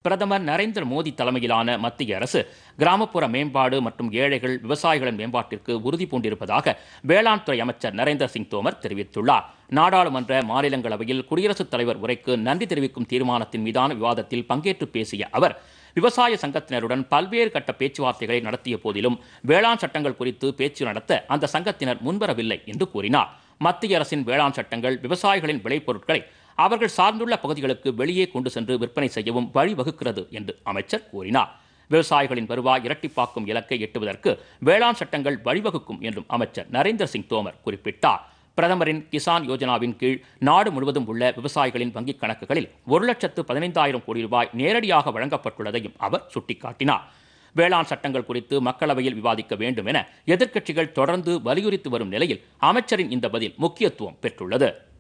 பிரதமர் நரேந்திர மோடி தலைமையிலான மத்திய அரசு கிராமப்புற மேம்பாடு மற்றும் ஏழைகள் விவசாயிகளின் மேம்பாட்டிற்கு உறுதி பூண்டிருப்பதாக வேளாண் துறை அமைச்சர் நரேந்திர சிங் தோமர் தெரிவித்துள்ளார் நாடாளுமன்ற மாநிலங்களவையில் குடியரசுத் தலைவர் உரைக்கு நன்றி தெரிவிக்கும் தீர்மானத்தின் மீதான விவாதத்தில் பங்கேற்று பேசிய அவர் விவசாய சங்கத்தினருடன் பல்வேறு கட்ட பேச்சுவார்த்தைகளை நடத்திய போதிலும் வேளாண் சட்டங்கள் குறித்து பேச்சு நடத்த அந்த சங்கத்தினர் முன்வரவில்லை என்று கூறினார் மத்திய அரசின் வேளாண் சட்டங்கள் விவசாயிகளின் விளைபொருட்களை அவர்கள் சார்ந்துள்ள பகுதிகளுக்கு வெளியே கொண்டு சென்று விற்பனை செய்யவும் வழிவகுக்கிறது என்று அமைச்சர் கூறினார் விவசாயிகளின் வருவாய் இரட்டிப்பாக்கும் இலக்கை எட்டுவதற்கு வேளாண் சட்டங்கள் வழிவகுக்கும் என்றும் அமைச்சர் நரேந்திர சிங் தோமர் குறிப்பிட்டார் பிரதமரின் கிசான் யோஜனாவின் கீழ் நாடு முழுவதும் உள்ள விவசாயிகளின் வங்கிக் கணக்குகளில் ஒரு லட்சத்து பதினைந்தாயிரம் கோடி ரூபாய் நேரடியாக வழங்கப்பட்டுள்ளதையும் அவர் சுட்டிக்காட்டினார் வேளாண் சட்டங்கள் குறித்து மக்களவையில் விவாதிக்க வேண்டும் என எதிர்க்கட்சிகள் தொடர்ந்து வலியுறுத்தி வரும் நிலையில் அமைச்சரின் இந்த பதில் முக்கியத்துவம் பெற்றுள்ளது